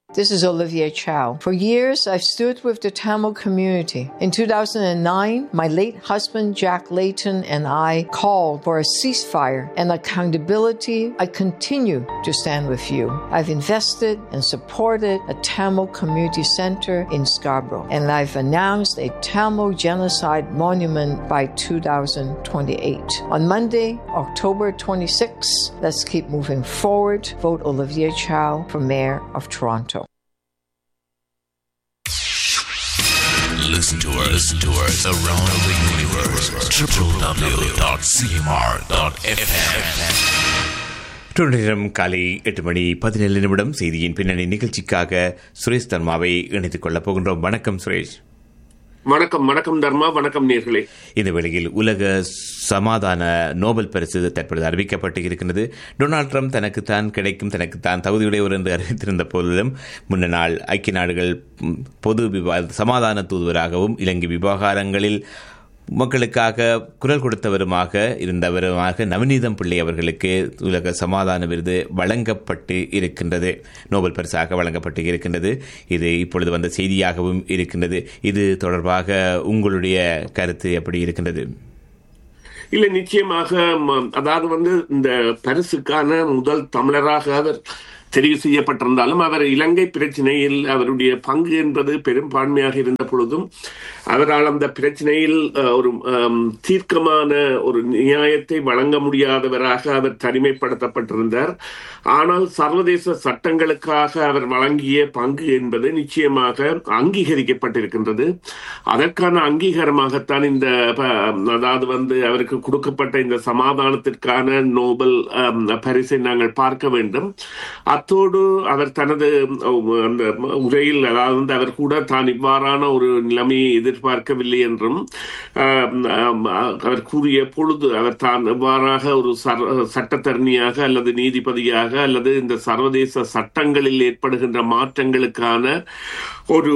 This is Olivia Chow. For years, I've stood with the Tamil community. In 2009, my late husband Jack Layton and I called for a ceasefire and accountability. I continue to stand with you. I've invested and supported a Tamil community center in Scarborough, and I've announced a Tamil genocide monument by 2028. On Monday, October 26, let's keep moving forward. Vote Olivia Chow for Mayor of Toronto. Listen to us, listen to us around the universe. www.cmr.fm. நேரம் காலை எட்டு மணி பதினேழு நிமிடம் செய்தியின் பின்னணி நிகழ்ச்சிக்காக சுரேஷ் தர்மாவை இணைத்துக் கொள்ளப் போகின்றோம் வணக்கம் சுரேஷ் வணக்கம் வணக்கம் தர்மா வணக்கம் நேர்களே இந்த வேளையில் உலக சமாதான நோபல் பரிசு தற்பொழுது அறிவிக்கப்பட்டு இருக்கிறது டொனால்ட் ட்ரம்ப் தனக்குத்தான் கிடைக்கும் தனக்குத்தான் தகுதியுடையவர் என்று அறிவித்திருந்த போதிலும் முன்ன நாள் ஐக்கிய நாடுகள் ம், பொது விவா சமாதான தூதுவராகவும் இலங்கை விவகாரங்களில் மக்களுக்காக குரல் கொடுத்தவருமாக இருந்தவருமாக நவநீதம் பிள்ளை அவர்களுக்கு உலக சமாதான விருது வழங்கப்பட்டு இருக்கின்றது நோபல் பரிசாக வழங்கப்பட்டு இருக்கின்றது இது இப்பொழுது வந்த செய்தியாகவும் இருக்கின்றது இது தொடர்பாக உங்களுடைய கருத்து எப்படி இருக்கின்றது இல்ல நிச்சயமாக ம, அதாவது வந்து இந்த பரிசுக்கான முதல் தமிழராக அவர் தெரிவு செய்யப்பட்டிருந்தாலும் அவர் இலங்கை பிரச்சனையில் அவருடைய பங்கு என்பது பெரும்பான்மையாக இருந்த பொழுதும் அவரால் அந்த பிரச்சனையில் அஹ், ஒரு அம், தீர்க்கமான ஒரு நியாயத்தை வழங்க முடியாதவராக அவர் தனிமைப்படுத்தப்பட்டிருந்தார் ஆனால் சர்வதேச சட்டங்களுக்காக அவர் வழங்கிய பங்கு என்பது நிச்சயமாக அங்கீகரிக்கப்பட்டிருக்கின்றது அதற்கான அங்கீகாரமாகத்தான் இந்த ப- அதாவது வந்து அவருக்கு கொடுக்கப்பட்ட இந்த சமாதானத்திற்கான நோபல் அம், பரிசை நாங்கள் பார்க்க வேண்டும் அத்தோடு அவர் தனது உம், அந்த உரையில் அதாவது வந்து அவர் கூட தான் இவ்வாறான ஒரு நிலைமையை எதிர்பார்க்கவில்லை என்றும் ஆம், ஆம், அவர் கூறிய பொழுது அவர் தான் இவ்வாறாக ஒரு சர- சட்டத்தரணியாக அல்லது நீதிபதியாக அல்லது இந்த சர்வதேச சட்டங்களில் ஏற்படுகின்ற மாற்றங்களுக்கான ஒரு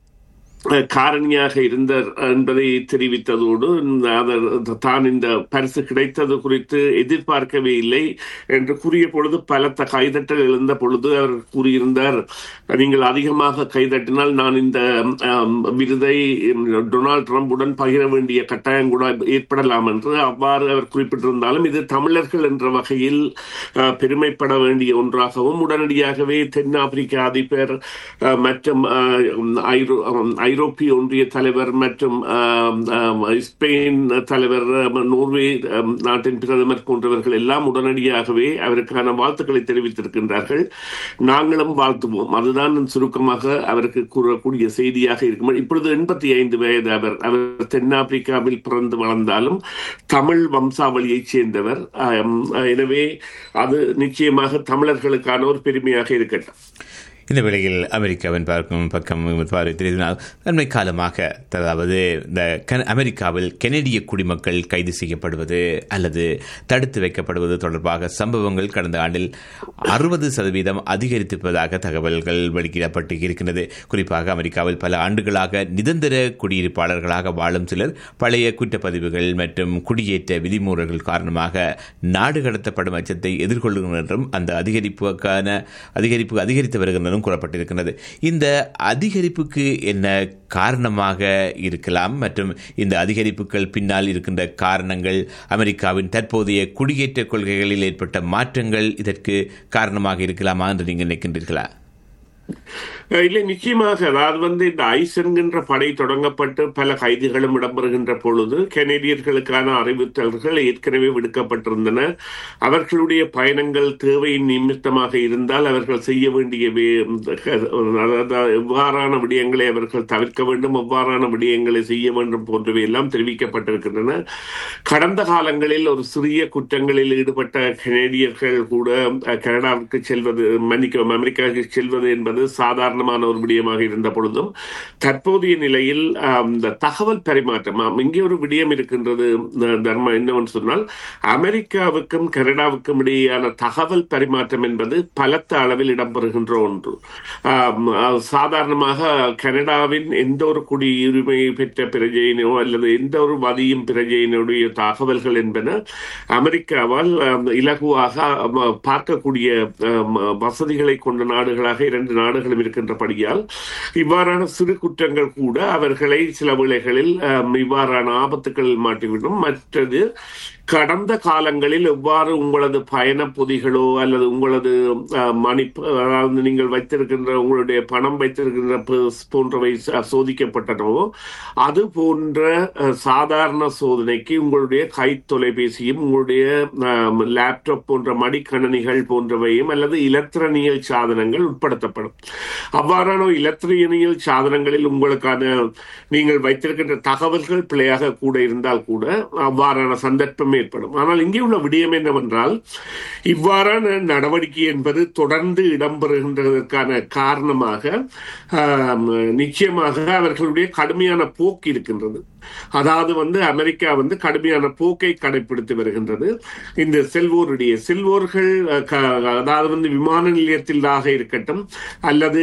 அஹ், காரணியாக இருந்தார் என்பதை தெரிவித்ததோடு இந்த அவர் தான் இந்த பரிசு கிடைத்தது குறித்து எதிர்பார்க்கவே இல்லை என்று கூறிய பொழுது பலத்த கைதட்டல் எழுந்த பொழுது அவர் கூறியிருந்தார் நீங்கள் அதிகமாக கைதட்டினால் நான் இந்த ஆம், விருதை ம், டொனால்ட் ட்ரம்புடன் பகிர வேண்டிய கட்டாயம் கூட ஏற்படலாம் என்று அவ்வாறு அவர் குறிப்பிட்டிருந்தாலும் இது தமிழர்கள் என்ற வகையில் அஹ், பெருமைப்பட வேண்டிய ஒன்றாகவும் உடனடியாகவே தென்னாப்பிரிக்க அதிபர் அஹ், மற்றும் அஹ், ஐரோ அஹ், ஐரோப்பிய ஒன்றிய தலைவர் மற்றும் அஹ், அஹ், ஸ்பெயின் தலைவர் அஹ், நோர்வே அஹ், நாட்டின் பிரதமர் போன்றவர்கள் எல்லாம் உடனடியாகவே அவருக்கான வாழ்த்துக்களை தெரிவித்திருக்கின்றார்கள் நாங்களும் வாழ்த்துவோம் அதுதான் சுருக்கமாக அவருக்கு கூறக்கூடிய செய்தியாக இருக்கும் இப்பொழுது எண்பத்தி ஐந்து வயது அவர் அவர் தென்னாப்பிரிக்காவில் பிறந்து வளர்ந்தாலும் தமிழ் வம்சாவளியைச் சேர்ந்தவர் ஆம், எனவே அது நிச்சயமாக தமிழர்களுக்கான ஒரு பெருமையாக இருக்கட்டும் இந்த வேளையில் அமெரிக்காவின் பார்க்கும் பக்கம் பார்வைத்திருந்தால் அண்மை காலமாக அதாவது இந்த கன- அமெரிக்காவில் கெனடிய குடிமக்கள் கைது செய்யப்படுவது அல்லது தடுத்து வைக்கப்படுவது தொடர்பாக சம்பவங்கள் கடந்த ஆண்டில் அறுபது சதவீதம் அதிகரித்திருப்பதாக தகவல்கள் வெளியிடப்பட்டு இருக்கின்றது குறிப்பாக அமெரிக்காவில் பல ஆண்டுகளாக நிரந்தர குடியிருப்பாளர்களாக வாழும் சிலர் பழைய குற்றப்பதிவுகள் மற்றும் குடியேற்ற விதிமுறைகள் காரணமாக நாடு கடத்தப்படும் அச்சத்தை எதிர்கொள்ளுகின்றனர் என்றும் அந்த அதிகரிப்புக்கான அதிகரிப்பு அதிகரித்து வருகின்றதும் கூறப்பட்டிருக்கின்றது இந்த அதிகரிப்புக்கு என்ன காரணமாக இருக்கலாம் மற்றும் இந்த அதிகரிப்புகள் பின்னால் இருக்கின்ற காரணங்கள் அமெரிக்காவின் தற்போதைய குடியேற்ற கொள்கைகளில் ஏற்பட்ட மாற்றங்கள் இதற்கு காரணமாக இருக்கலாமா என்று நீங்கள் நினைக்கின்றீர்களா அஹ் இல்லை நிச்சயமாக அதாவது வந்து இந்த ஐஸ் என்கின்ற படை தொடங்கப்பட்டு பல கைதிகளும் இடம்பெறுகின்ற பொழுது கெனடியர்களுக்கான அறிவித்தல்கள் ஏற்கனவே விடுக்கப்பட்டிருந்தன அவர்களுடைய பயணங்கள் தேவையின் நிமித்தமாக இருந்தால் அவர்கள் செய்ய வேண்டிய வே- அதாவது எவ்வாறான விடயங்களை அவர்கள் தவிர்க்க வேண்டும் எவ்வாறான விடயங்களை செய்ய வேண்டும் போன்றவை எல்லாம் தெரிவிக்கப்பட்டிருக்கின்றன கடந்த காலங்களில் ஒரு சிறிய குற்றங்களில் ஈடுபட்ட கனேடியர்கள் கூட அஹ், கனடாவுக்கு செல்வது மன்னிக்கவும் அமெரிக்காவுக்கு செல்வது என்பது சாதாரணமான ஒரு விடயமாக இருந்த பொழுதும் தற்போதைய நிலையில் ஆம், இந்த தகவல் பரிமாற்றம் ஆம், இங்கே ஒரு விடயம் இருக்கின்றது அஹ், தர்மா என்னவென்று சொன்னால் அமெரிக்காவுக்கும் கனடாவுக்கும் இடையேயான தகவல் பரிமாற்றம் என்பது பலத்த அளவில் இடம்பெறுகின்ற ஒன்று ஆம், அஹ், சாதாரணமாக கனடாவின் எந்த ஒரு குடியுரிமை பெற்ற பிரஜையினோ அல்லது எந்த ஒரு வதியும் பிரஜையினுடைய தகவல்கள் என்பன அமெரிக்காவால் ஆம், இலகுவாக ஆம், பார்க்கக்கூடிய ஆம், வசதிகளை கொண்ட நாடுகளாக இரண்டு நாடுகள் செயற்பாடுகளும் இருக்கின்றபடியால் இவ்வாறான சிறு குற்றங்கள் கூட அவர்களை சில வேளைகளில் அஹ், இவ்வாறான ஆபத்துக்களில் மாட்டிவிடும் மற்றது கடந்த காலங்களில் எவ்வாறு உங்களது பயண பொதிகளோ அல்லது உங்களது அஹ், மணி அதாவது நீங்கள் வைத்திருக்கின்ற உங்களுடைய பணம் வைத்திருக்கின்ற purse போன்றவை ச- சோதிக்கப்பட்டனவோ அது போன்ற அஹ், சாதாரண சோதனைக்கு உங்களுடைய கை தொலைபேசியும் உங்களுடைய அஹ், லேப்டாப் போன்ற மடிக்கணினிகள் போன்றவையும் அல்லது இலத்திரனியல் சாதனங்கள் உட்படுத்தப்படும் அவ்வாறான இலத்திரனியல் சாதனங்களில் உங்களுக்கான நீங்கள் வைத்திருக்கின்ற தகவல்கள் பிழையாக கூட இருந்தால் கூட அவ்வாறான சந்தர்ப்பம் ஏற்படும் ஆனால் இங்கே உள்ள விடயம் என்னவென்றால் இவ்வாறான நடவடிக்கை என்பது தொடர்ந்து இடம்பெறுகின்றதற்கான காரணமாக ஆம், நிச்சயமாக அவர்களுடைய கடுமையான போக்கு இருக்கின்றது அதாவது வந்து அமெரிக்கா வந்து கடுமையான போக்கை கடைபிடித்து வருகின்றது இந்த செல்வோருடைய செல்வோர்கள் அஹ், க- அதாவது வந்து விமான நிலையத்திலாக இருக்கட்டும் அல்லது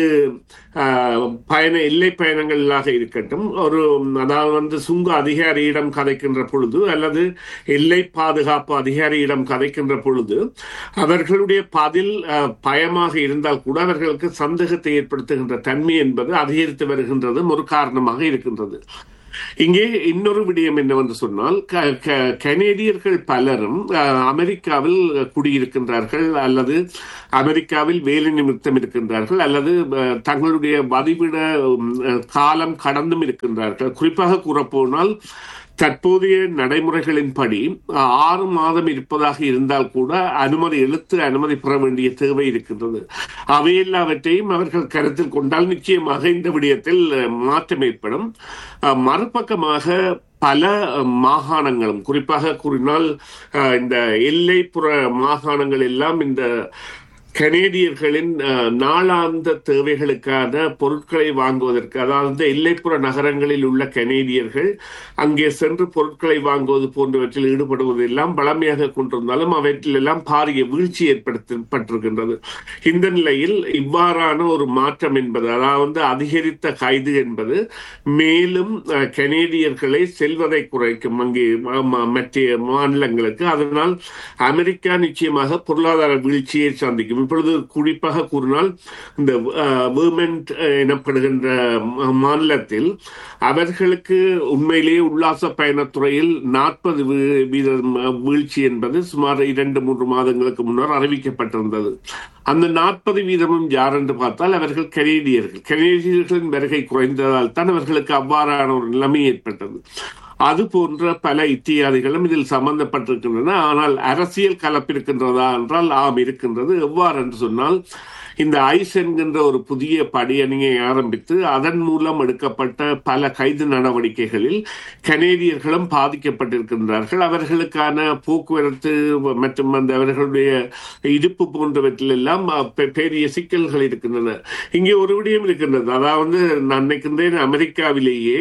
அஹ், பயண எல்லை பயணங்களிலாக இருக்கட்டும் ஒரு அதாவது வந்து சுங்க அதிகாரியிடம் கதைக்கின்ற பொழுது அல்லது எல்லை பாதுகாப்பு அதிகாரியிடம் கதைக்கின்ற பொழுது அவர்களுடைய பதில் அஹ், பயமாக இருந்தால் கூட அவர்களுக்கு சந்தேகத்தை ஏற்படுத்துகின்ற தன்மை என்பது அதிகரித்து வருகின்றதும் ஒரு காரணமாக இருக்கின்றது இங்கே இன்னொரு விடயம் என்னவென்று சொன்னால் க- க- கனேடியர்கள் பலரும் அஹ், அமெரிக்காவில் குடியிருக்கின்றார்கள் அல்லது அமெரிக்காவில் வேலை நிமித்தம் இருக்கின்றார்கள் அல்லது அஹ், தங்களுடைய வதிவிட உம், அஹ், காலம் கடந்தும் இருக்கின்றார்கள் குறிப்பாக கூறப்போனால் தற்போதைய நடைமுறைகளின்படி அஹ், ஆறு மாதம் இருப்பதாக இருந்தால் கூட அனுமதி எழுத்து அனுமதி பெற வேண்டிய தேவை இருக்கின்றது அவை எல்லாவற்றையும் அவர்கள் கருத்தில் கொண்டால் நிச்சயமாக இந்த விடயத்தில் அஹ், மாற்றம் ஏற்படும் அஹ், மறுபக்கமாக பல அஹ், மாகாணங்களும் குறிப்பாக கூறினால் அஹ், இந்த எல்லைப்புற மாகாணங்கள் எல்லாம் இந்த கனேடியர்களின் அஹ், நாளாந்த தேவைகளுக்கான பொருட்களை வாங்குவதற்கு அதாவது எல்லைப்புற நகரங்களில் உள்ள கனேடியர்கள் அங்கே சென்று பொருட்களை வாங்குவது போன்றவற்றில் ஈடுபடுவது எல்லாம் பழமையாக கொண்டிருந்தாலும் அவற்றில் எல்லாம் பாரிய வீழ்ச்சி ஏற்படுத்தப்பட்டிருக்கின்றது இந்த நிலையில் இவ்வாறான ஒரு மாற்றம் என்பது அதாவது அதிகரித்த கைது என்பது மேலும் அஹ், கனேடியர்களை செல்வதை குறைக்கும் அங்கே ம- ம- மற்ற மாநிலங்களுக்கு அதனால் அமெரிக்கா நிச்சயமாக பொருளாதார வீழ்ச்சியை சந்திக்கும் இப்பொழுது குறிப்பாக கூறினால் இந்த வேர்மெண்ட் எனப்படுகின்ற ம- மாநிலத்தில் அவர்களுக்கு உண்மையிலேயே உல்லாச பயணத்துறையில் நாற்பது வீதம் வீழ்ச்சி என்பது சுமார் இரண்டு மூன்று மாதங்களுக்கு முன்னர் அறிவிக்கப்பட்டிருந்தது அந்த நாற்பது வீதமும் யார் என்று பார்த்தால் அவர்கள் கனேடியர்கள் கனேடியர்களின் வருகை குறைந்ததால் தான் அவர்களுக்கு அவ்வாறான ஒரு நிலைமை ஏற்பட்டது அது போன்ற பல இத்தியாதிகளும் இதில் சம்பந்தப்பட்டிருக்கின்றன ஆனால் அரசியல் கலப்பிருக்கின்றதா என்றால் ஆம் இருக்கின்றது எவ்வாறு என்று சொன்னால் இந்த ஐஸ் என்கின்ற ஒரு புதிய படியணியை ஆரம்பித்து அதன் மூலம் எடுக்கப்பட்ட பல கைது நடவடிக்கைகளில் கனேடியர்களும் பாதிக்கப்பட்டிருக்கின்றார்கள் அவர்களுக்கான போக்குவரத்து மற்றும் அந்த அவர்களுடைய இடுப்பு போன்றவற்றில் எல்லாம் பெ- பெரிய சிக்கல்கள் இருக்கின்றன இங்கே ஒரு விடயம் இருக்கின்றது அதாவது நான் நினைக்கின்றேன் அமெரிக்காவிலேயே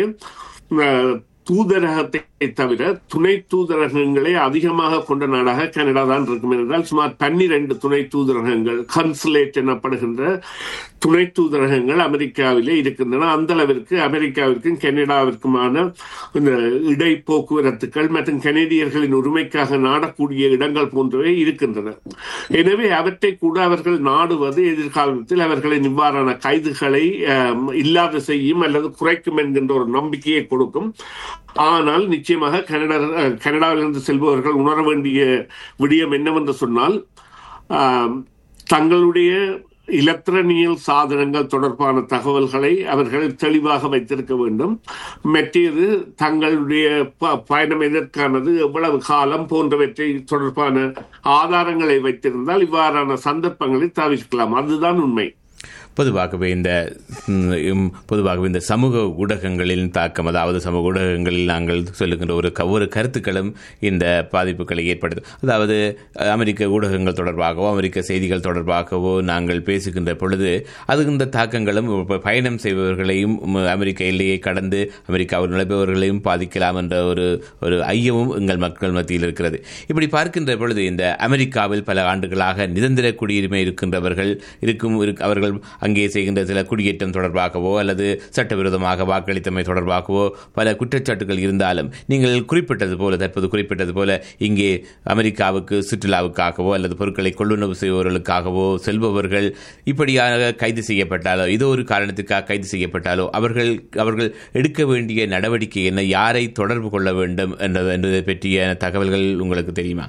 அஹ், தூதரகத்தை தவிர துணை தூதரகங்களை அதிகமாக கொண்ட நாடாக கனடா தான் இருக்கும் என்றால் சுமார் பன்னிரண்டு துணை தூதரகங்கள் கன்சுலேட் எனப்படுகின்ற துணை தூதரகங்கள் அமெரிக்காவிலே இருக்கின்றன அந்த அளவிற்கு அமெரிக்காவிற்கும் கனடாவிற்குமான இந்த இடை போக்குவரத்துக்கள் மற்றும் கனேடியர்களின் உரிமைக்காக நாடக்கூடிய இடங்கள் போன்றவை இருக்கின்றன எனவே அவற்றை கூட அவர்கள் நாடுவது எதிர்காலத்தில் அவர்களின் இவ்வாறான கைதுகளை அஹ், இல்லாத செய்யும் அல்லது குறைக்கும் என்கின்ற ஒரு நம்பிக்கையை கொடுக்கும் ஆனால் நிச்சயமாக கனடா அஹ், கனடாவிலிருந்து செல்பவர்கள் உணர வேண்டிய விடயம் என்னவென்று சொன்னால் ஆம், தங்களுடைய இலத்திரனியல் சாதனங்கள் தொடர்பான தகவல்களை அவர்கள் தெளிவாக வைத்திருக்க வேண்டும் மற்றது தங்களுடைய ப- பயணம் எதற்கானது எவ்வளவு காலம் போன்றவற்றை தொடர்பான ஆதாரங்களை வைத்திருந்தால் இவ்வாறான சந்தர்ப்பங்களை தவிர்க்கலாம் அதுதான் உண்மை பொதுவாகவே இந்த ம், பொதுவாகவே இந்த சமூக ஊடகங்களின் தாக்கம் அதாவது சமூக ஊடகங்களில் நாங்கள் சொல்லுகின்ற ஒரு க- ஒரு கருத்துக்களும் இந்த பாதிப்புகளை ஏற்படுத்தும் அதாவது அஹ், அமெரிக்க ஊடகங்கள் தொடர்பாகவோ அமெரிக்க செய்திகள் தொடர்பாகவோ நாங்கள் பேசுகின்ற பொழுது அது இந்த தாக்கங்களும் இப்ப பயணம் செய்பவர்களையும் ம், அமெரிக்க எல்லையை கடந்து அமெரிக்காவில் நுழைபவர்களையும் பாதிக்கலாம் என்ற ஒரு ஒரு ஐயமும் எங்கள் மக்கள் மத்தியில் இருக்கிறது இப்படி பார்க்கின்ற பொழுது இந்த அமெரிக்காவில் பல ஆண்டுகளாக நிரந்தர குடியுரிமை இருக்கின்றவர்கள் இருக்கும் இருக்- அவர்கள் அவர்கள் அங்கே செய்கின்ற சில குடியேற்றம் தொடர்பாகவோ அல்லது சட்டவிரோதமாக வாக்களித்தமை தொடர்பாகவோ பல குற்றச்சாட்டுகள் இருந்தாலும் நீங்கள் குறிப்பிட்டது போல தற்போது குறிப்பிட்டது போல இங்கே அமெரிக்காவுக்கு சுற்றுலாவுக்காகவோ அல்லது பொருட்களை கொள்ளுணவு செய்பவர்களுக்காகவோ செல்பவர்கள் இப்படியாக கைது செய்யப்பட்டாலோ இதோ ஒரு காரணத்துக்காக கைது செய்யப்பட்டாலோ அவர்கள் அவர்கள் எடுக்க வேண்டிய நடவடிக்கை என்ன யாரை தொடர்பு கொள்ள வேண்டும் என்றது என்பதை பற்றிய தகவல்கள் உங்களுக்கு தெரியுமா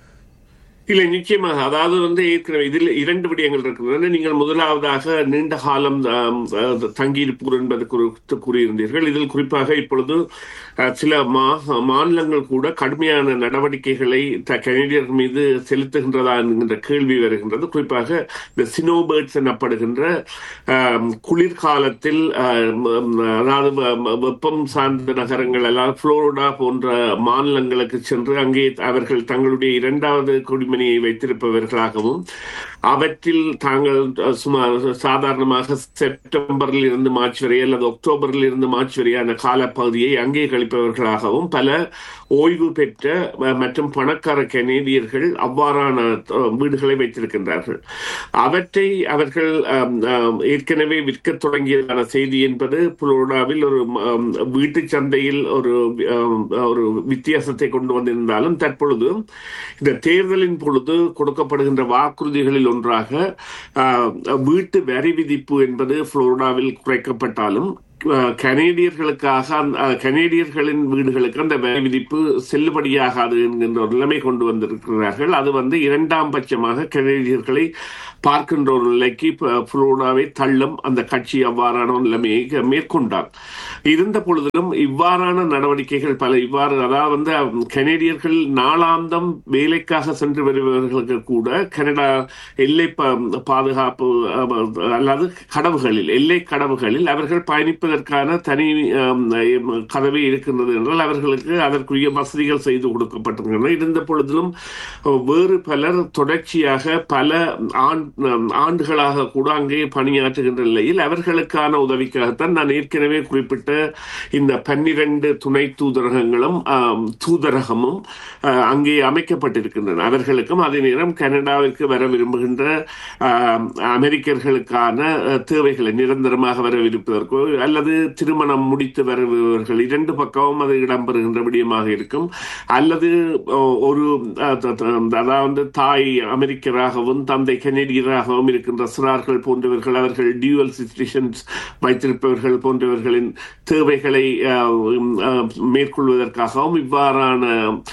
இல்லை நிச்சயமாக அதாவது வந்து ஏற்கனவே இதில் இரண்டு விடயங்கள் இருக்கின்றன நீங்கள் முதலாவதாக நீண்ட காலம் ஆம், அஹ், தங்கியிருப்போர் என்பது குறித்து கூறியிருந்தீர்கள் இதில் குறிப்பாக இப்பொழுது அஹ், சில மா மாநிலங்கள் கூட கடுமையான நடவடிக்கைகளை த கனடியர்கள் மீது செலுத்துகின்றதா என்கின்ற கேள்வி வருகின்றது குறிப்பாக இந்த சினோபேர்ட்ஸ் எனப்படுகின்ற ஆம், குளிர்காலத்தில் ஆம், ஆம், அதாவது வ- வ- வெப்பம் சார்ந்த நகரங்கள் அதாவது புளோரிடா போன்ற மாநிலங்களுக்கு சென்று அங்கே அவர்கள் தங்களுடைய இரண்டாவது குடிமணியை வைத்திருப்பவர்களாகவும் அவற்றில் தாங்கள் அஹ், சுமார் சாதாரணமாக செப்டம்பரில் இருந்து மார்ச் வரை அல்லது அக்டோபரில் இருந்து மார்ச் வரையான காலப்பகுதியை அங்கே கழிப்பவர்களாகவும் பல ஓய்வு பெற்ற அஹ், மற்றும் பணக்கார கனேடியர்கள் அவ்வாறான அஹ், வீடுகளை வைத்திருக்கின்றார்கள் அவற்றை அவர்கள் ஆம், ஆம், ஏற்கனவே விற்க தொடங்கியதான செய்தி என்பது புளோரிடாவில் ஒரு ஆம், வீட்டுச் சந்தையில் ஒரு ஆம், ஒரு வித்தியாசத்தை கொண்டு வந்திருந்தாலும் தற்பொழுது இந்த தேர்தலின் பொழுது கொடுக்கப்படுகின்ற வாக்குறுதிகளில் ஒன்றாக ஆ, வீட்டு வரி விதிப்பு என்பது புளோரிடாவில் குறைக்கப்பட்டாலும் அஹ், கனேடியர்களுக்காக அந்த- அஹ், கனேடியர்களின் வீடுகளுக்கு அந்த வரி விதிப்பு செல்லுபடியாகாது என்கின்ற ஒரு நிலைமை கொண்டு வந்திருக்கிறார்கள் அது வந்து இரண்டாம் பட்சமாக கனேடியர்களை பார்க்கின்ற ஒரு நிலைக்கு ப- புளோரிடாவை தள்ளும் அந்த கட்சி அவ்வாறான ஒரு நிலைமையை க- மேற்கொண்டார் இருந்த பொழுதிலும் இவ்வாறான நடவடிக்கைகள் பல இவ்வாறு அதாவது வந்து அஹ், கனேடியர்கள் நாளாந்தம் வேலைக்காக சென்று வருபவர்களுக்கு கூட கனடா எல்லை ப- பாதுகாப்பு அஹ், அல்லது கடவுகளில் எல்லை கடவுகளில் அவர்கள் பயணிப்பதற்கான தனி அஹ், கதவை இருக்கின்றது என்றால் அவர்களுக்கு அதற்குரிய வசதிகள் செய்து கொடுக்கப்பட்டிருக்கின்றன இருந்த பொழுதிலும் அஹ், வேறு பலர் தொடர்ச்சியாக பல ஆண்- ஆண்டுகளாக கூட அங்கே பணியாற்றுகின்ற நிலையில் அவர்களுக்கான உதவிக்காகத்தான் நான் ஏற்கனவே குறிப்பிட்ட இந்த பன்னிரண்டு துணை தூதரகங்களும் ஆம், தூதரகமும் அஹ், அங்கே அமைக்கப்பட்டிருக்கின்றன அவர்களுக்கும் அதே நேரம் கனடாவிற்கு வர விரும்புகின்ற ஆம், அமெரிக்கர்களுக்கான அஹ், தேவைகளை நிரந்தரமாக வரவிருப்பதற்கோ அல்லது திருமணம் முடித்து வருபவர்கள் இரண்டு பக்கமும் அது இடம்பெறுகின்ற விடயமாக இருக்கும் அல்லது அஹ், ஒரு அஹ், த- த- அதாவது தாய் அமெரிக்கராகவும் தந்தை கனேடியராகவும் இருக்கின்ற சிறார்கள் போன்றவர்கள் அவர்கள் டியூவல் சிட்டிசன்ஸ் வைத்திருப்பவர்கள் போன்றவர்களின் தேவைகளை அஹ், உம், அஹ், மேற்கொள்வதற்காகவும் இவ்வாறான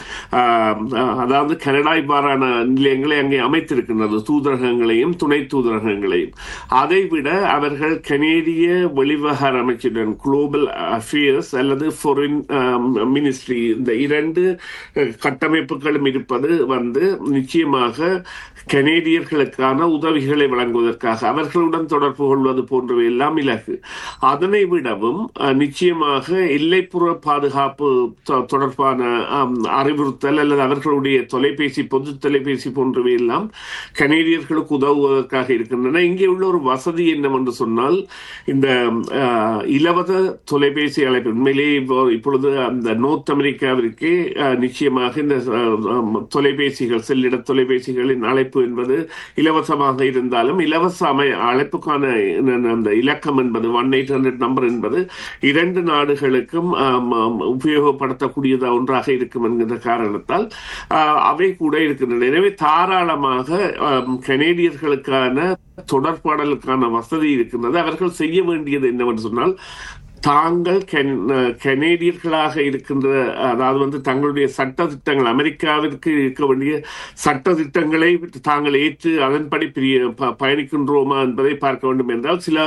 அஹ், அதாவது கனடா இவ்வாறான நிலையங்களை அங்கே அமைத்திருக்கின்றது தூதரகங்களையும் துணை தூதரகங்களையும் அதைவிட அவர்கள் கனேடிய வெளிவகார அமைச்சுடன் குளோபல் அஃபேர்ஸ் அல்லது ஃபாரின் மினிஸ்ட்ரி இந்த இரண்டு அஹ், கட்டமைப்புகளும் இருப்பது வந்து நிச்சயமாக கனேடியர்களுக்கான உதவிகளை வழங்குவதற்காக அவர்களுடன் தொடர்பு கொள்வது போன்றவை எல்லாம் இலகு அதனை விடவும் அஹ், நிச்சயமாக எல்லைப்புற பாதுகாப்பு தொ- தொடர்பான ஆம், அறிவுறுத்தல் அல்லது அவர்களுடைய தொலைபேசி பொது தொலைபேசி போன்றவை எல்லாம் கனேடியர்களுக்கு உதவுவதற்காக இருக்கின்றன இங்கே உள்ள ஒரு வசதி என்னவென்று சொன்னால் இந்த அஹ், இலவச தொலைபேசி அழைப்பு உண்மையிலேயே இப்போ- இப்பொழுது அந்த நோர்த் அமெரிக்காவிற்கே அஹ், நிச்சயமாக இந்த அஹ், அஹ், தொலைபேசிகள் செல்லிட தொலைபேசிகளின் அழைப்பு என்பது இலவசமாக இருந்தாலும் இலவச அமை அழைப்புக்கான ந- அந்த இலக்கம் என்பது ஒன் எயிட் ஹண்ட்ரட் நம்பர் என்பது இரண்டு நாடுகளுக்கும் ஆம், ஆம், உபயோகப்படுத்தக்கூடியதா ஒன்றாக இருக்கும் என்கின்ற காரணத்தால் ஆஹ், அவை கூட இருக்கின்றன எனவே தாராளமாக ஆம், கனேடியர்களுக்கான தொடர்பாடலுக்கான வசதி இருக்கின்றது அவர்கள் செய்ய வேண்டியது என்னவென்று சொன்னால் தாங்கள் கென்- அஹ் கனேடியர்களாக இருக்கின்ற அதாவது வந்து தங்களுடைய சட்ட திட்டங்கள் அமெரிக்காவிற்கு இருக்க வேண்டிய சட்ட திட்டங்களை தாங்கள் ஏற்று அதன்படி பிரிய ப- பயணிக்கின்றோமா என்பதை பார்க்க வேண்டும் என்றால் சில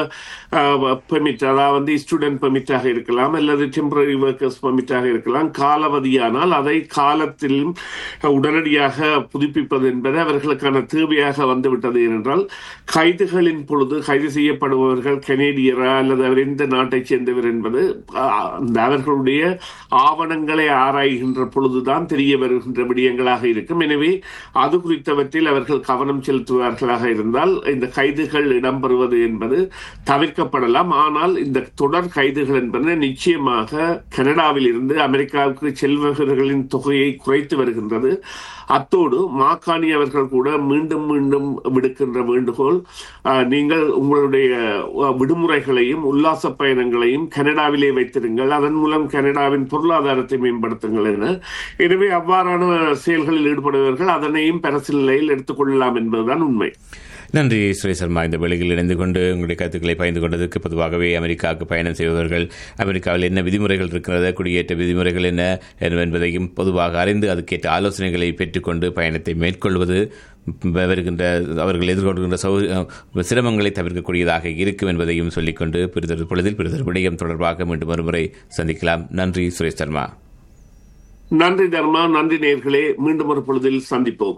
பெர்மிட் அதாவது வந்து ஸ்டூடெண்ட் பெர்மிட்டாக இருக்கலாம் அல்லது டெம்பரரி ஒர்க்கர்ஸ் பெர்மிட்டாக இருக்கலாம் காலாவதியானால் அதை காலத்திலும் உடனடியாக புதுப்பிப்பது என்பது அவர்களுக்கான தேவையாக வந்துவிட்டது ஏனென்றால் கைதுகளின் பொழுது கைது செய்யப்படுபவர்கள் கனேடியரா அல்லது அவர் எந்த நாட்டைச் சேர்ந்தவர்கள் தலைவர் என்பது அஹ், அந்த அவர்களுடைய ஆவணங்களை ஆராய்கின்ற பொழுதுதான் தெரிய வருகின்ற விடயங்களாக இருக்கும் எனவே அது குறித்தவற்றில் அவர்கள் கவனம் செலுத்துவார்களாக இருந்தால் இந்த கைதுகள் இடம்பெறுவது என்பது தவிர்க்கப்படலாம் ஆனால் இந்த தொடர் கைதுகள் என்பது நிச்சயமாக கனடாவில் இருந்து அமெரிக்காவுக்கு செல்வர்களின் தொகையை குறைத்து வருகின்றது அத்தோடு மாக்காணி அவர்கள் கூட மீண்டும் மீண்டும் விடுக்கின்ற வேண்டுகோள் அஹ், நீங்கள் உங்களுடைய அஹ், விடுமுறைகளையும் உல்லாச பயணங்களையும் கனடாவிலே வைத்திருங்கள் அதன் மூலம் கனடாவின் பொருளாதாரத்தை மேம்படுத்துங்கள் என எனவே அவ்வாறான செயல்களில் ஈடுபடுபவர்கள் அதனையும் பரிசீலனையில் எடுத்துக்கொள்ளலாம் என்பதுதான் உண்மை நன்றி சுரேஷ் சர்மா இந்த வேளையில் இணைந்து கொண்டு உங்களுடைய கருத்துக்களை பகிர்ந்து கொண்டதற்கு பொதுவாகவே அமெரிக்காவுக்கு பயணம் செய்பவர்கள் அமெரிக்காவில் என்ன விதிமுறைகள் இருக்கிறது குடியேற்ற விதிமுறைகள் என்ன என்பதையும் பொதுவாக அறிந்து அதுக்கேற்ற ஆலோசனைகளை பெற்றுக்கொண்டு பயணத்தை மேற்கொள்வது வருகின்ற அவர்கள் எதிர்கொள்கின்ற சௌ சிரமங்களை தவிர்க்கக்கூடியதாக இருக்கும் என்பதையும் சொல்லிக்கொண்டு பிறிதொரு பொழுதில் பிறிதொரு விடயம் தொடர்பாக மீண்டும் ஒருமுறை சந்திக்கலாம் நன்றி சுரேஷ் சர்மா நன்றி தர்மா நன்றி நேர்களே மீண்டும் ஒரு பொழுதில் சந்திப்போம்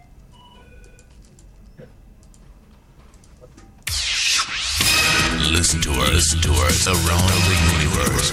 Listen to us, listen to us around the universe.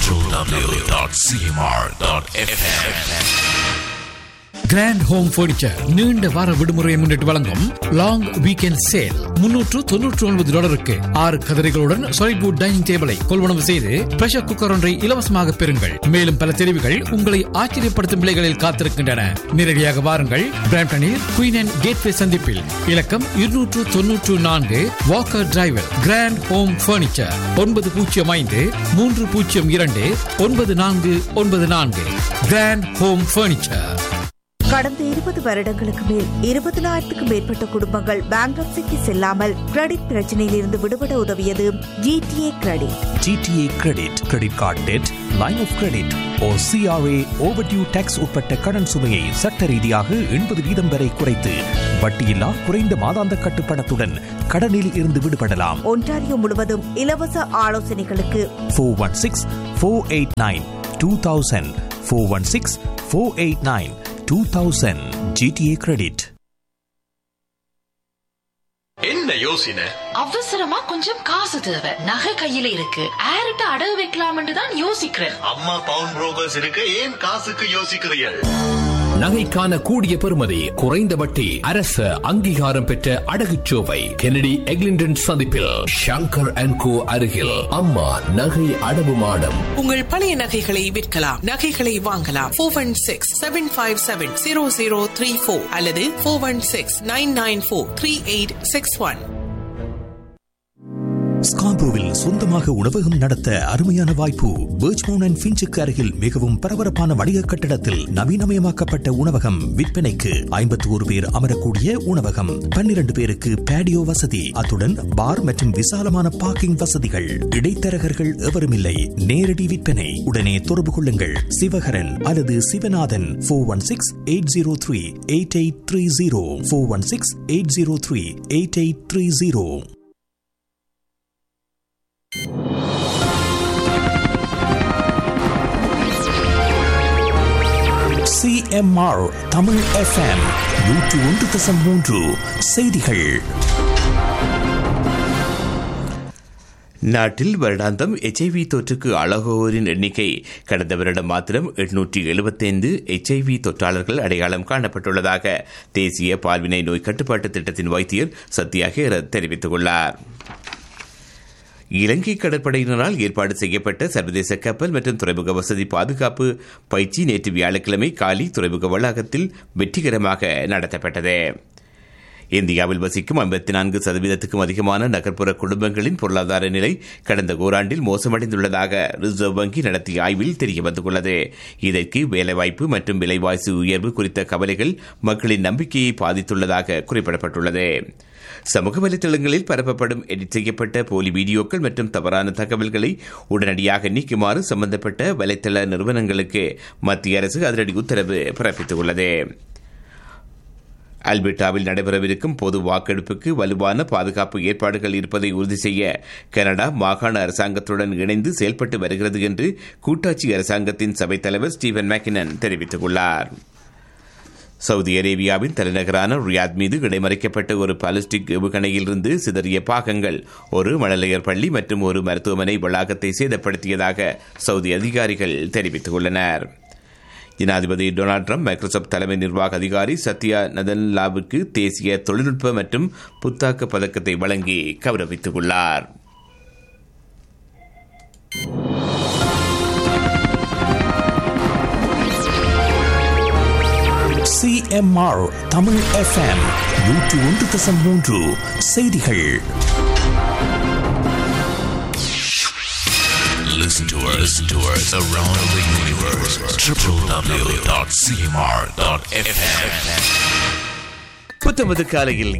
www.cmr.fm. Grand Home Furniture நீண்ட வார விடுமுறையை முன்னிட்டு வழங்கும் லாங் வீக்கெண்ட் சேல் முன்னூற்று தொன்னூற்று ஒன்பது டாலருக்கு ஆறு கதிரைகளுடன் சாலிட்வுட் டைனிங் டேபிளை கொள்வனவு செய்து பிரஷர் குக்கர் ஒன்றை இலவசமாக பெறுங்கள் மேலும் பல தெரிவுகள் உங்களை ஆச்சரியப்படுத்தும் விலைகளில் காத்திருக்கின்றன நேரடியாக வாருங்கள் பிராம்டனில் குயின் அண்ட் கேட்வே சந்திப்பில் இலக்கம் இருநூற்று தொன்னூற்று நான்கு Walker Drive Grand Home Furniture ஒன்பது பூஜ்ஜியம் ஐந்து மூன்று பூஜ்ஜியம் இரண்டு ஒன்பது நான்கு ஒன்பது நான்கு கிராண்ட் ஹோம் ஃபர்னிச்சர் கடந்த இருபது வருடங்களுக்கு மேல் இருபதினாயிரத்துக்கும் மேற்பட்ட குடும்பங்கள் பேங்க்ரப்சிக்கு செல்லாமல் கிரெடிட் பிரச்சனையில் இருந்து விடுபட உதவியது GTA credit GTA credit credit card debt line of credit ஓ சிஆர்ஏ ஓவர்டியூ டேக்ஸ் உட்பட்ட கடன் சுமையை சட்ட ரீதியாக எண்பது வீதம் வரை குறைத்து வட்டியில்லா குறைந்த மாதாந்த கட்டுப்பணத்துடன் கடனில் இருந்து விடுபடலாம் ஒன்டாரியோ முழுவதும் இலவச ஆலோசனைகளுக்கு four one six four eight nine two thousand four one six four eight nine two thousand GTA credit என்ன யோசனை அவசரமா கொஞ்சம் காசு தேவை நகை கையில இருக்கு ஆர்ட்ட அடகு வைக்கலாம்னு தான் யோசிக்கிறேன் அம்மா பவுன் புரோக்கர்ஸ் இருக்க ஏன் காசுக்கு யோசிக்கிறீர்கள் நகைக்கான கூடிய பெறுமதி குறைந்த வட்டி அரசு அங்கீகாரம் பெற்ற அடகுச்சோவை கெனடி எக்லிண்டன் சந்திப்பில் ஷங்கர் அண்ட் கோ அருகில் அம்மா நகை அடவு மாடம் உங்கள் பழைய நகைகளை விற்கலாம் நகைகளை வாங்கலாம் four one six seven five seven zero zero three four அல்லது four one six nine nine four three eight six one ஸ்கார்போவில் சொந்தமாக உணவகம் நடத்த அருமையான வாய்ப்பு பேர்ச்மோன் அண்ட் ஃபின்ச்சுக்கு அருகில் மிகவும் பரபரப்பான வணிக கட்டடத்தில் நவீனமயமாக்கப்பட்ட உணவகம் விற்பனைக்கு ஐம்பத்தி ஒரு பேர் அமரக்கூடிய உணவகம் பன்னிரண்டு பேருக்கு பேடியோ வசதி அத்துடன் பார் மற்றும் விசாலமான பார்க்கிங் வசதிகள் இடைத்தரகர்கள் எவரும் இல்லை நேரடி விற்பனை உடனே தொடர்பு கொள்ளுங்கள் சிவகரன் அல்லது Sivanathan four one six eight zero three eight eight three zero four one six eight zero three eight eight three zero CMR Tamil FM நூற்று ஒன்று தசம் மூன்று செய்திகள் நாட்டில் வருடாந்தம் எச்ஐவி தொற்றுக்கு ஆளாகுவோரின் எண்ணிக்கை கடந்த வருடம் மாத்திரம் எட்நூற்றி எழுபத்தைந்து எச்ஐவி தொற்றாளர்கள் அடையாளம் காணப்பட்டுள்ளதாக தேசிய பால்வினை நோய் கட்டுப்பாட்டு திட்டத்தின் வைத்தியர் சத்யா ஹேரத் தெரிவித்துள்ளார் இலங்கை கடற்படையினரால் ஏற்பாடு செய்யப்பட்ட சர்வதேச கப்பல் மற்றும் துறைமுக வசதி பாதுகாப்பு பயிற்சி நேற்று வியாழக்கிழமை காலி துறைமுக வளாகத்தில் வெற்றிகரமாக நடத்தப்பட்டது இந்தியாவில் வசிக்கும் ஐம்பத்தி நான்கு சதவீதத்துக்கும் அதிகமான நகர்ப்புற குடும்பங்களின் பொருளாதார நிலை கடந்த ஓராண்டில் மோசமடைந்துள்ளதாக ரிசர்வ் வங்கி நடத்திய ஆய்வில் தெரியவந்துள்ளது இதற்கு வேலைவாய்ப்பு மற்றும் விலைவாசி உயர்வு குறித்த கவலைகள் மக்களின் நம்பிக்கையை பாதித்துள்ளதாக குறிப்பிடப்பட்டுள்ளது சமூக வலைதளங்களில் பரப்பப்படும் எடிட் செய்யப்பட்ட போலி வீடியோக்கள் மற்றும் தவறான தகவல்களை உடனடியாக நீக்குமாறு சம்பந்தப்பட்ட வலைதள நிறுவனங்களுக்கு மத்திய அரசு அதிரடி உத்தரவு பிறப்பித்துள்ளது அல்பர்டாவில் நடைபெறவிருக்கும் பொது வாக்கெடுப்புக்கு வலுவான பாதுகாப்பு ஏற்பாடுகள் இருப்பதை உறுதி செய்ய கனடா மாகாண அரசாங்கத்துடன் இணைந்து செயல்பட்டு வருகிறது என்று கூட்டாட்சி அரசாங்கத்தின் சபைத் தலைவர் ஸ்டீவன் மேக்கினன் தெரிவித்துள்ளார் சவுதி அரேபியாவின் தலைநகரான ரியாத் மீது இடைமறிக்கப்பட்ட ஒரு பாலிஸ்டிக் ஏவுகணையிலிருந்து சிதறிய பாகங்கள் ஒரு மழலையர் பள்ளி மற்றும் ஒரு மருத்துவமனை வளாகத்தை சேதப்படுத்தியதாக சவுதி அதிகாரிகள் தெரிவித்துள்ளனர் ஜனாதிபதி டொனால்ட் ட்ரம்ப் மைக்ரோசாப்ட் தலைமை நிர்வாக அதிகாரி சத்யா நதன்லாவுக்கு தேசிய தொழில்நுட்ப மற்றும் புத்தாக்க பதக்கத்தை வழங்கி கௌரவித்துள்ளார் சிஎம்ஆர் தமிழ் எஃப்எம் நூற்று ஒன்று தசம் மூன்று செய்திகள் Listen to us, listen to us around the universe. www.cmr.fm. புத்தமது காலையில்